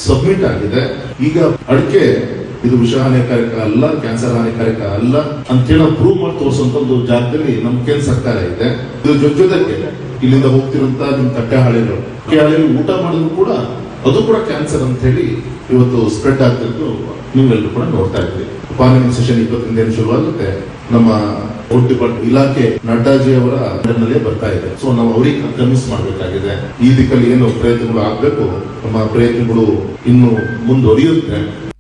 submit ಆಗಿದೆ ಈಗ ಅಡಿಕೆ ಇದು ವಿಷ ಹಾನಿಕಾರಕ ಅಲ್ಲ ಕ್ಯಾನ್ಸರ್ ಹಾನಿಕಾರಕ ಅಲ್ಲ ಅಂತೇಳಿ ನಾವು ಪ್ರೂವ್ ಮಾಡಿ ತೋರಿಸುವಂತ ಒಂದು ಜಾಗದಲ್ಲಿ ನಮ್ಮ ಕೇಂದ್ರ ಸರ್ಕಾರ ಇದೆ ಇದು ಜೊತೆ ಜೊತೆಗೆ ಇಲ್ಲಿಂದ ಹೋಗ್ತಿರುವಂತ ನಿಮ್ ತಟ್ಟೆ ಹಾಳೆಗಳು ತಟ್ಟೆ ಹಾಳೆಗಳು ಊಟ ಮಾಡಿದ್ರು ಕೂಡ ಅದು ಕೂಡ ಕ್ಯಾನ್ಸರ್ ಅಂತ ಹೇಳಿ ಇವತ್ತು ಸ್ಪ್ರೆಡ್ ಆಗ್ತಿರೋದು ನೀವೆಲ್ಲರೂ ಕೂಡ ನೋಡ್ತಾ ಇದ್ರಿ ಪಾರ್ಲಿಮೆಂಟ್ ಸೆಷನ್ ಇಪ್ಪತ್ತರಿಂದ ಏನು ಶುರುವಾಗುತ್ತೆ ನಮ್ಮ ಫುಡ್ ಡಿಪಾರ್ಟ್ಮೆಂಟ್ ಇಲಾಖೆ ನಡ್ಡಾಜಿ ಅವರ ಅಂಡರ್ನಲ್ಲೇ ಬರ್ತಾ ಇದೆ ಸೊ ನಾವು ಅವರಿಗೆ ಕನ್ವಿನ್ಸ್ ಮಾಡಬೇಕಾಗಿದೆ ಈ ದಿಕ್ಕಲ್ಲಿ ಏನು ಪ್ರಯತ್ನಗಳು ಆಗ್ಬೇಕು ನಮ್ಮ ಪ್ರಯತ್ನಗಳು ಇನ್ನು ಮುಂದುವರಿಯುತ್ತೆ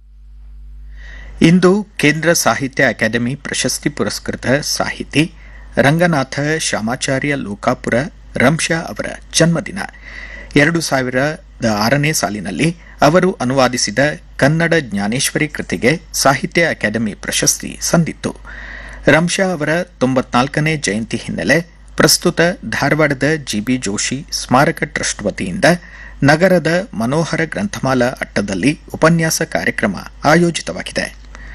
ಇಂದು ಕೇಂದ್ರ ಸಾಹಿತ್ಯ ಅಕಾಡೆಮಿ ಪ್ರಶಸ್ತಿ ಪುರಸ್ಕೃತ ಸಾಹಿತಿ ರಂಗನಾಥ ಶ್ಯಾಮಾಚಾರ್ಯ ಲೋಕಾಪುರ ರಂಶಾ ಅವರ ಜನ್ಮದಿನ ಎರಡು ಸಾವಿರದ ಆರನೇ ಸಾಲಿನಲ್ಲಿ ಅವರು ಅನುವಾದಿಸಿದ ಕನ್ನಡ ಜ್ಞಾನೇಶ್ವರಿ ಕೃತಿಗೆ ಸಾಹಿತ್ಯ ಅಕಾಡೆಮಿ ಪ್ರಶಸ್ತಿ ಸಂದಿತ್ತು ರಂಶಾ ಅವರ ತೊಂಬತ್ನಾಲ್ಕನೇ ಜಯಂತಿ ಹಿನ್ನೆಲೆ ಪ್ರಸ್ತುತ ಧಾರವಾಡದ ಜಿಬಿ ಜೋಶಿ ಸ್ಮಾರಕ ಟ್ರಸ್ಟ್ ವತಿಯಿಂದ ನಗರದ ಮನೋಹರ ಗ್ರಂಥಮಾಲಾ ಅಟ್ಟದಲ್ಲಿ ಉಪನ್ಯಾಸ ಕಾರ್ಯಕ್ರಮ ಆಯೋಜಿತವಾಗಿದೆ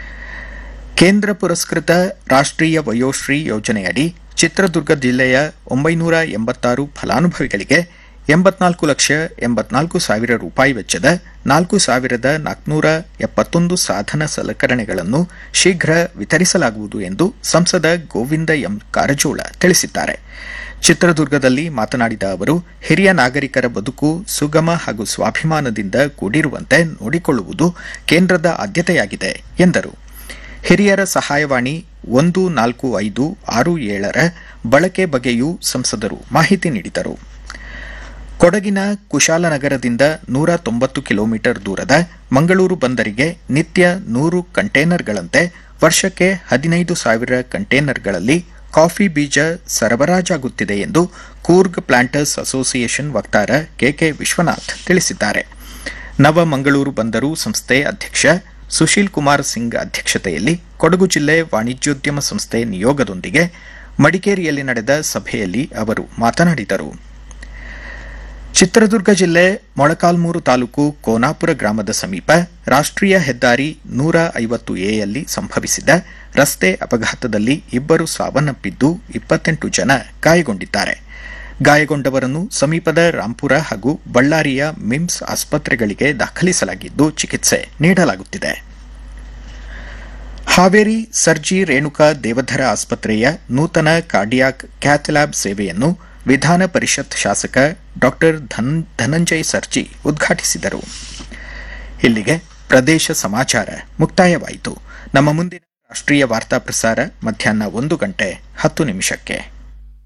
ಕೇಂದ್ರ ಪುರಸ್ಕೃತ ರಾಷ್ಟ್ರೀಯ ವಯೋಶ್ರೀ ಯೋಜನೆಯಡಿ ಚಿತ್ರದುರ್ಗ ಜಿಲ್ಲೆಯ ಒಂಬೈನೂರ ಎಂಬತ್ತಾರು ಫಲಾನುಭವಿಗಳಿಗೆ ಎಂಬತ್ನಾಲ್ಕು ಲಕ್ಷ ಎಂಬತ್ನಾಲ್ಕು ಸಾವಿರ ರೂಪಾಯಿ ವೆಚ್ಚದ ನಾಲ್ಕು ಸಾವಿರದ ನಾಲ್ಕುನೂರ ಎಪ್ಪತ್ತೊಂದು ಸಾಧನ ಸಲಕರಣೆಗಳನ್ನು ಶೀಘ್ರ ವಿತರಿಸಲಾಗುವುದು ಎಂದು ಸಂಸದ ಗೋವಿಂದ ಎಂ ಕಾರಜೋಳ ತಿಳಿಸಿದ್ದಾರೆ ಚಿತ್ರದುರ್ಗದಲ್ಲಿ ಮಾತನಾಡಿದ ಅವರು ಹಿರಿಯ ನಾಗರಿಕರ ಬದುಕು ಸುಗಮ ಹಾಗೂ ಸ್ವಾಭಿಮಾನದಿಂದ ಕೂಡಿರುವಂತೆ ನೋಡಿಕೊಳ್ಳುವುದು ಕೇಂದ್ರದ ಆದ್ಯತೆಯಾಗಿದೆ ಎಂದರು ಹಿರಿಯರ ಸಹಾಯವಾಣಿ ಒಂದು ನಾಲ್ಕು ಐದು ಆರು ಏಳರ ಬಳಕೆ ಬಗ್ಗೆಯೂ ಸಂಸದರು ಮಾಹಿತಿ ನೀಡಿದರು ಕೊಡಗಿನ ಕುಶಾಲನಗರದಿಂದ ನೂರ ತೊಂಬತ್ತು ಕಿಲೋಮೀಟರ್ ದೂರದ ಮಂಗಳೂರು ಬಂದರಿಗೆ ನಿತ್ಯ ನೂರು ಕಂಟೇನರ್ಗಳಂತೆ ವರ್ಷಕ್ಕೆ ಹದಿನೈದು ಸಾವಿರ ಕಂಟೇನರ್ಗಳಲ್ಲಿ ಕಾಫಿ ಬೀಜ ಸರಬರಾಜಾಗುತ್ತಿದೆ ಎಂದು ಕೂರ್ಗ್ ಪ್ಲಾಂಟರ್ಸ್ ಅಸೋಸಿಯೇಷನ್ ವಕ್ತಾರ ಕೆಕೆ ವಿಶ್ವನಾಥ್ ತಿಳಿಸಿದ್ದಾರೆ ನವ ಮಂಗಳೂರು ಬಂದರು ಸಂಸ್ಥೆ ಅಧ್ಯಕ್ಷ ಸುಶೀಲ್ ಕುಮಾರ್ ಸಿಂಗ್ ಅಧ್ಯಕ್ಷತೆಯಲ್ಲಿ ಕೊಡಗು ಜಿಲ್ಲೆ ವಾಣಿಜ್ಯೋದ್ಯಮ ಸಂಸ್ಥೆ ನಿಯೋಗದೊಂದಿಗೆ ಮಡಿಕೇರಿಯಲ್ಲಿ ನಡೆದ ಸಭೆಯಲ್ಲಿ ಅವರು ಮಾತನಾಡಿದರು ಚಿತ್ರದುರ್ಗ ಜಿಲ್ಲೆ ಮೊಳಕಾಲ್ಮೂರು ತಾಲೂಕು ಕೋನಾಪುರ ಗ್ರಾಮದ ಸಮೀಪ ರಾಷ್ಟ್ರೀಯ ಹೆದ್ದಾರಿ ನೂರ ಐವತ್ತು ಎಯಲ್ಲಿ ಸಂಭವಿಸಿದ ರಸ್ತೆ ಅಪಘಾತದಲ್ಲಿ ಇಬ್ಬರು ಸಾವನ್ನಪ್ಪಿದ್ದು ಇಪ್ಪತ್ತೆಂಟು ಜನ ಗಾಯಗೊಂಡಿದ್ದಾರೆ ಗಾಯಗೊಂಡವರನ್ನು ಸಮೀಪದ ರಾಂಪುರ ಹಾಗೂ ಬಳ್ಳಾರಿಯ ಮಿಮ್ಸ್ ಆಸ್ಪತ್ರೆಗಳಿಗೆ ದಾಖಲಿಸಲಾಗಿದ್ದು ಚಿಕಿತ್ಸೆ ನೀಡಲಾಗುತ್ತಿದೆ ಹಾವೇರಿ ಸರ್ಜಿ ರೇಣುಕಾ ದೇವಧರ ಆಸ್ಪತ್ರೆಯ ನೂತನ ಕಾರ್ಡಿಯಾಕ್ ಕ್ಯಾಥ್ಲ್ಯಾಬ್ ಸೇವೆಯನ್ನು ವಿಧಾನ ಪರಿಷತ್ ಶಾಸಕ ಡಾ ಧನಂಜಯ್ ಸರ್ಜಿ ಉದ್ಘಾಟಿಸಿದರು ಇಲ್ಲಿಗೆ ಪ್ರದೇಶ ಸಮಾಚಾರ ಮುಕ್ತಾಯವಾಯಿತು ನಮ್ಮ ಮುಂದಿನ ರಾಷ್ಟ್ರೀಯ ವಾರ್ತಾ ಪ್ರಸಾರ ಮಧ್ಯಾಹ್ನ ಒಂದು ಗಂಟೆ ಹತ್ತು ನಿಮಿಷಕ್ಕೆ